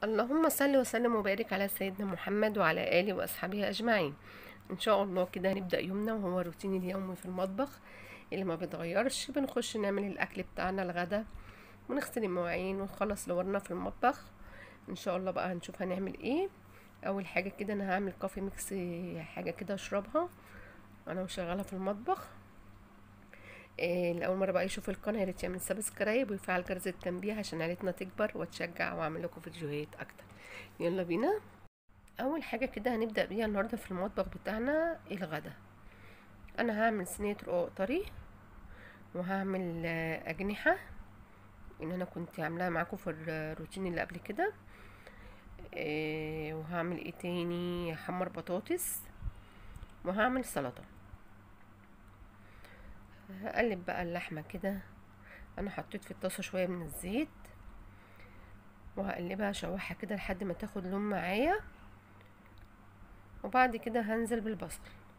اللهم صل وسلم وبارك على سيدنا محمد وعلى آله وأصحابه أجمعين إن شاء الله كده هنبدأ يومنا وهو روتين اليومي في المطبخ اللي ما بيتغيرش بنخش نعمل الأكل بتاعنا الغدا ونغسل المواعين ونخلص لورنا في المطبخ إن شاء الله بقى هنشوف هنعمل إيه أول حاجة كده أنا هعمل كوفي ميكس حاجة كده أشربها أنا وشغالة في المطبخ إيه لأول مرة بقى يشوف القناة ياريت يعمل سبسكرايب ويفعل جرس التنبيه عشان عيلتنا تكبر وتشجع وأعمل لكم فيديوهات أكتر يلا بينا أول حاجة كده هنبدأ بيها النهاردة في المطبخ بتاعنا الغدا أنا هعمل صينية رقاق طري وهعمل أجنحة إن أنا كنت عاملاها معاكم في الروتين اللي قبل كده إيه وهعمل ايه تاني حمر بطاطس وهعمل سلطه هقلب بقى اللحمه كده انا حطيت في الطاسه شويه من الزيت وهقلبها اشوحها كده لحد ما تاخد لون معايا وبعد كده هنزل بالبصل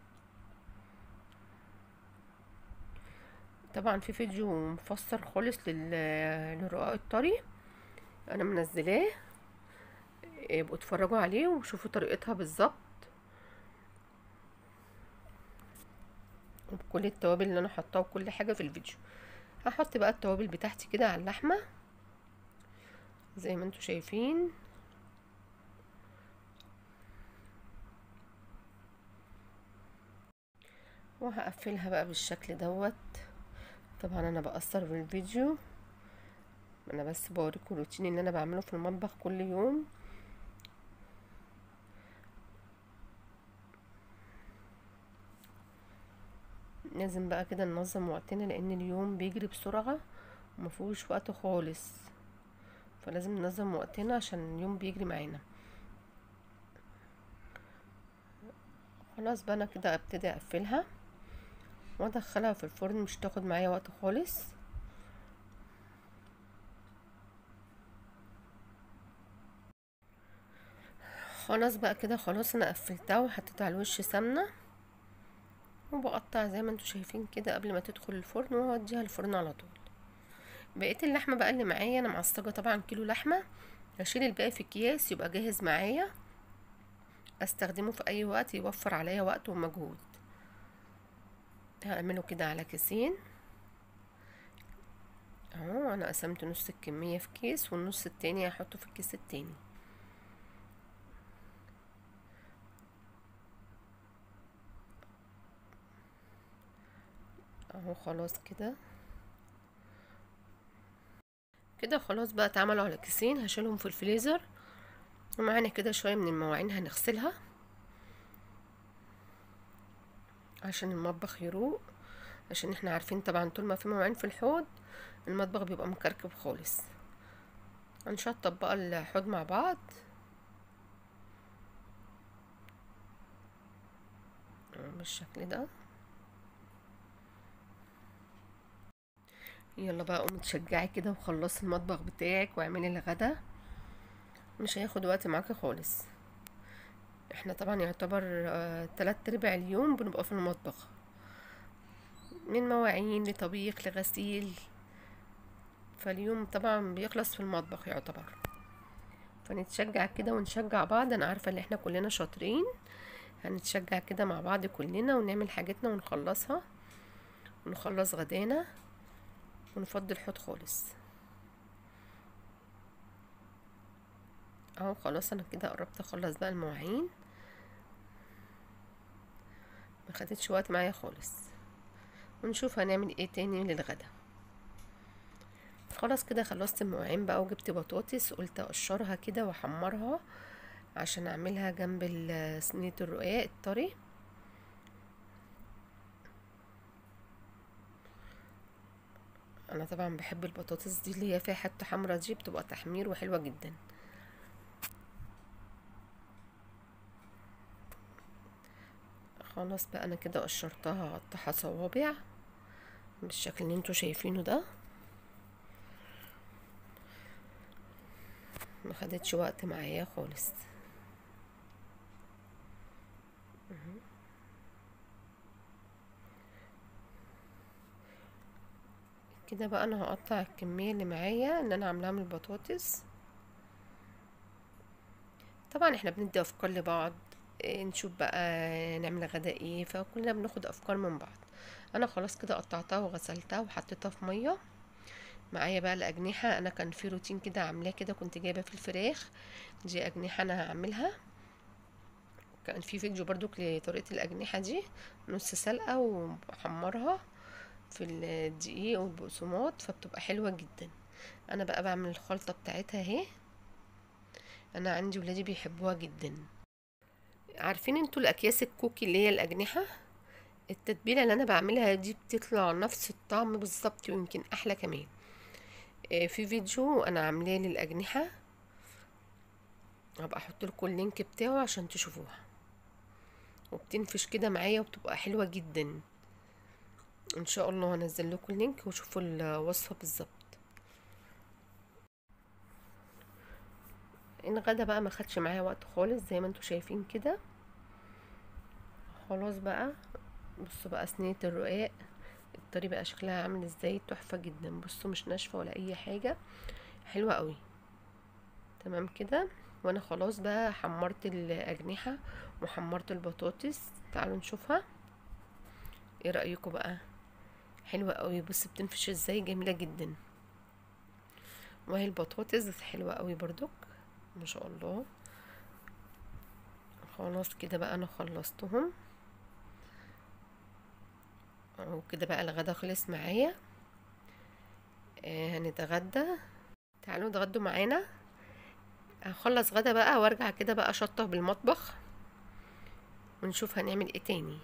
طبعا في فيديو مفسر خالص للرقاق الطري انا منزلاه يبقوا اتفرجوا عليه وشوفوا طريقتها بالظبط وبكل التوابل اللي انا حطاها وكل حاجه في الفيديو هحط بقى التوابل بتاعتي كده على اللحمه زي ما انتوا شايفين وهقفلها بقى بالشكل دوت طبعا انا بقصر في الفيديو انا بس بوريكم الروتين اللي انا بعمله في المطبخ كل يوم لازم بقى كده ننظم وقتنا لان اليوم بيجري بسرعه ومفيهوش وقت خالص فلازم ننظم وقتنا عشان اليوم بيجري معانا خلاص بقى انا كده ابتدي اقفلها وادخلها في الفرن مش تاخد معايا وقت خالص خلاص بقى كده خلاص انا قفلتها وحطيت على الوش سمنه وبقطع زي ما انتوا شايفين كده قبل ما تدخل الفرن واوديها الفرن على طول بقيت اللحمه بقى اللي معايا انا معصجه طبعا كيلو لحمه هشيل الباقي في اكياس يبقى جاهز معايا استخدمه في اي وقت يوفر عليا وقت ومجهود هعمله كده على كيسين اهو انا قسمت نص الكميه في كيس والنص التاني هحطه في الكيس التاني اهو خلاص كده كده خلاص بقى اتعملوا على كيسين هشيلهم في الفريزر ومعانا كده شويه من المواعين هنغسلها عشان المطبخ يروق عشان احنا عارفين طبعا طول ما في مواعين في الحوض المطبخ بيبقى مكركب خالص هنشطب بقى الحوض مع بعض بالشكل ده يلا بقى قومي تشجعي كده وخلصي المطبخ بتاعك واعملي الغدا مش هياخد وقت معاكي خالص احنا طبعا يعتبر آه تلات ارباع اليوم بنبقى في المطبخ من مواعين لطبيخ لغسيل فاليوم طبعا بيخلص في المطبخ يعتبر فنتشجع كده ونشجع بعض انا عارفه ان احنا كلنا شاطرين هنتشجع كده مع بعض كلنا ونعمل حاجتنا ونخلصها ونخلص غدانا ونفضي الحوض خالص اهو خلاص انا كده قربت اخلص بقى المواعين ما خدتش وقت معايا خالص ونشوف هنعمل ايه تاني للغدا خلاص كده خلصت المواعين بقى وجبت بطاطس قلت اقشرها كده واحمرها عشان اعملها جنب صينيه الرقاق الطري انا طبعا بحب البطاطس دي اللي هي فيها حته حمرا دي بتبقى تحمير وحلوه جدا خلاص بقى انا كده قشرتها قطعها صوابع بالشكل اللي انتوا شايفينه ده ما خدتش وقت معايا خالص كده بقى انا هقطع الكميه اللي معايا اللي انا عاملاها من البطاطس طبعا احنا بندي افكار لبعض إيه، نشوف بقى نعمل غدا ايه فكلنا بناخد افكار من بعض انا خلاص كده قطعتها وغسلتها وحطيتها في ميه معايا بقى الاجنحه انا كان في روتين كده عاملاه كده كنت جايبه في الفراخ دي اجنحه انا هعملها كان في فيديو برضو لطريقه الاجنحه دي نص سلقه وبحمرها في الدقيق والبقسماط فبتبقى حلوه جدا انا بقى بعمل الخلطه بتاعتها اهي انا عندي ولادي بيحبوها جدا عارفين انتوا الاكياس الكوكي اللي هي الاجنحه التتبيله اللي انا بعملها دي بتطلع نفس الطعم بالظبط ويمكن احلى كمان آه، في فيديو انا عاملاه للاجنحه هبقى احط لكم اللينك بتاعه عشان تشوفوها وبتنفش كده معايا وبتبقى حلوه جدا ان شاء الله هنزل لكم اللينك وشوفوا الوصفه بالظبط الغدا بقى ما خدش معايا وقت خالص زي ما انتوا شايفين كده خلاص بقى بصوا بقى صينيه الرقاق الطري بقى شكلها عامل ازاي تحفه جدا بصوا مش ناشفه ولا اي حاجه حلوه قوي تمام كده وانا خلاص بقى حمرت الاجنحه وحمرت البطاطس تعالوا نشوفها ايه رايكم بقى حلوه قوي بص بتنفش ازاي جميله جدا وهي البطاطس حلوه قوي برضك ما شاء الله خلاص كده بقى انا خلصتهم وكده بقى الغدا خلص معايا آه هنتغدى تعالوا اتغدوا معانا هخلص غدا بقى وارجع كده بقى اشطف بالمطبخ ونشوف هنعمل ايه تاني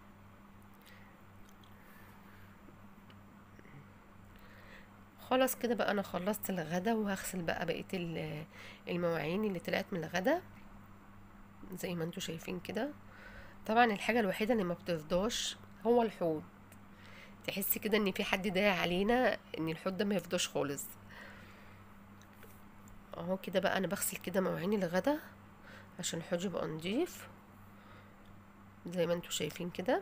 خلاص كده بقى انا خلصت الغدا وهغسل بقى بقيه المواعين اللي طلعت من الغدا زي ما انتوا شايفين كده طبعا الحاجه الوحيده اللي ما بتفضاش هو الحوض تحس كده ان في حد داعي علينا ان الحوض ده ما يفضاش خالص اهو كده بقى انا بغسل كده مواعين الغدا عشان الحوض يبقى نضيف زي ما انتوا شايفين كده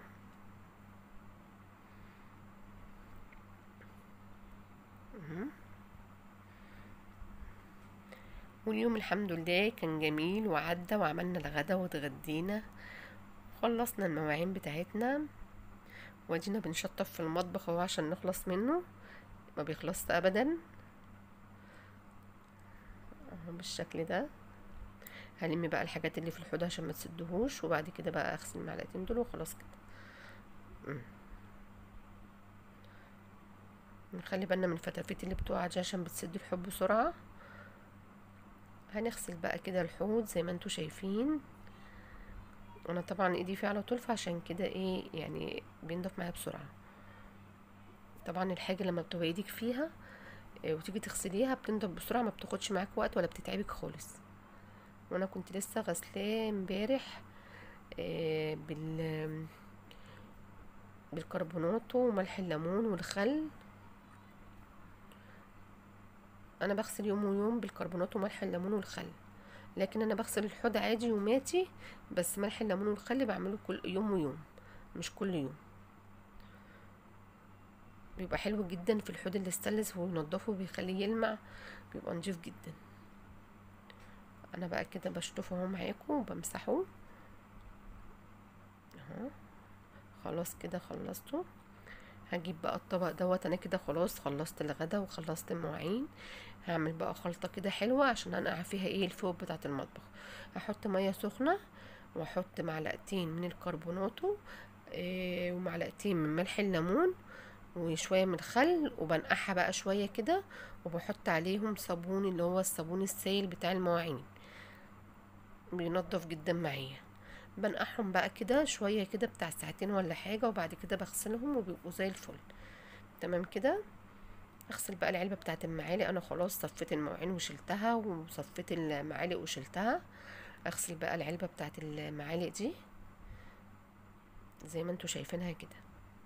واليوم الحمد لله كان جميل وعدى وعملنا الغدا واتغدينا خلصنا المواعين بتاعتنا وادينا بنشطف في المطبخ اهو عشان نخلص منه ما بيخلصش ابدا اهو بالشكل ده هلم بقى الحاجات اللي في الحوض عشان ما تسدهوش وبعد كده بقى اغسل المعلقتين دول وخلاص كده نخلي بالنا من الفتافيت اللي بتقع دي عشان بتسد الحوض بسرعه هنغسل بقى كده الحوض زي ما انتوا شايفين انا طبعا ايدي فيه على طول فعشان كده ايه يعني بينضف معايا بسرعه طبعا الحاجه لما بتبقى ايدك فيها وتيجي تغسليها بتنضف بسرعه ما بتاخدش معاك وقت ولا بتتعبك خالص وانا كنت لسه غسلاه امبارح بال بالكربونات وملح الليمون والخل انا بغسل يوم ويوم بالكربونات وملح الليمون والخل لكن انا بغسل الحوض عادي يوماتي بس ملح الليمون والخل بعمله كل يوم ويوم مش كل يوم بيبقى حلو جدا في الحوض الاستانلس وينضفه بيخليه يلمع بيبقى نضيف جدا انا بقى كده بشطفه اهو معاكم وبمسحه اهو خلاص كده خلصته هجيب بقى الطبق دوت انا كده خلاص خلصت الغدا وخلصت المواعين هعمل بقى خلطة كده حلوة عشان انقع فيها ايه الفوق بتاعة المطبخ هحط مية سخنة واحط معلقتين من الكربوناتو إيه ومعلقتين من ملح الليمون وشوية من الخل وبنقعها بقى شوية كده وبحط عليهم صابون اللي هو الصابون السائل بتاع المواعين بينضف جدا معايا بنقعهم بقى كده شوية كده بتاع ساعتين ولا حاجة وبعد كده بغسلهم وبيبقوا زي الفل تمام كده اغسل بقى العلبة بتاعت المعالق انا خلاص صفيت المواعين وشلتها وصفيت المعالق وشلتها اغسل بقى العلبة بتاعت المعالق دي زي ما انتوا شايفينها كده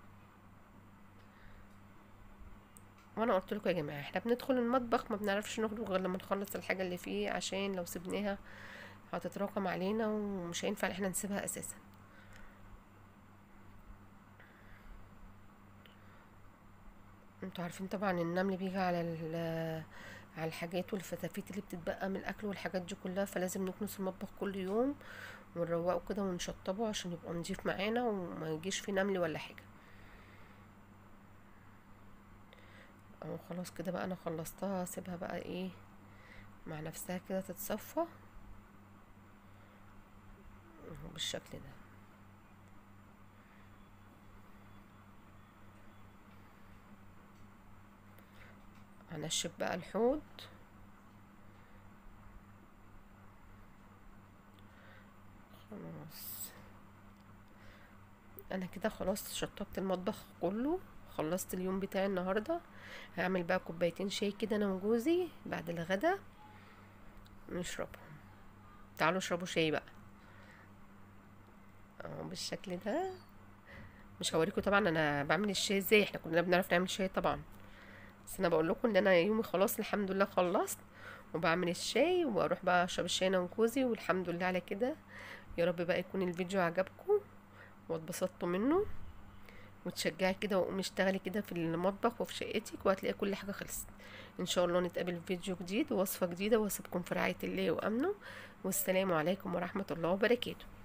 وانا قلت لكم يا جماعه احنا بندخل المطبخ ما بنعرفش نخرج غير لما نخلص الحاجه اللي فيه عشان لو سبناها هتتراكم علينا ومش هينفع ان احنا نسيبها اساسا انتوا عارفين طبعا النمل بيجي على على الحاجات والفتافيت اللي بتتبقى من الاكل والحاجات دي كلها فلازم نكنس المطبخ كل يوم ونروقه كده ونشطبه عشان يبقى نضيف معانا وما يجيش فيه نمل ولا حاجه اهو خلاص كده بقى انا خلصتها اسيبها بقى ايه مع نفسها كده تتصفى اهو بالشكل ده هنشف بقى الحوض خلاص انا كده خلاص شطبت المطبخ كله خلصت اليوم بتاعي النهارده هعمل بقى كوبايتين شاي كده انا وجوزي بعد الغدا نشربهم تعالوا اشربوا شاي بقى اهو بالشكل ده مش هوريكم طبعا انا بعمل الشاي ازاي احنا كلنا بنعرف نعمل شاي طبعا بس انا بقول لكم ان انا يومي خلاص الحمد لله خلصت وبعمل الشاي واروح بقى اشرب الشاي انا وجوزي والحمد لله على كده يا رب بقى يكون الفيديو عجبكم واتبسطتوا منه وتشجعي كده وقومي اشتغلي كده في المطبخ وفي شقتك وهتلاقي كل حاجه خلصت ان شاء الله نتقابل في فيديو جديد ووصفه جديده واسيبكم في رعايه الله وامنه والسلام عليكم ورحمه الله وبركاته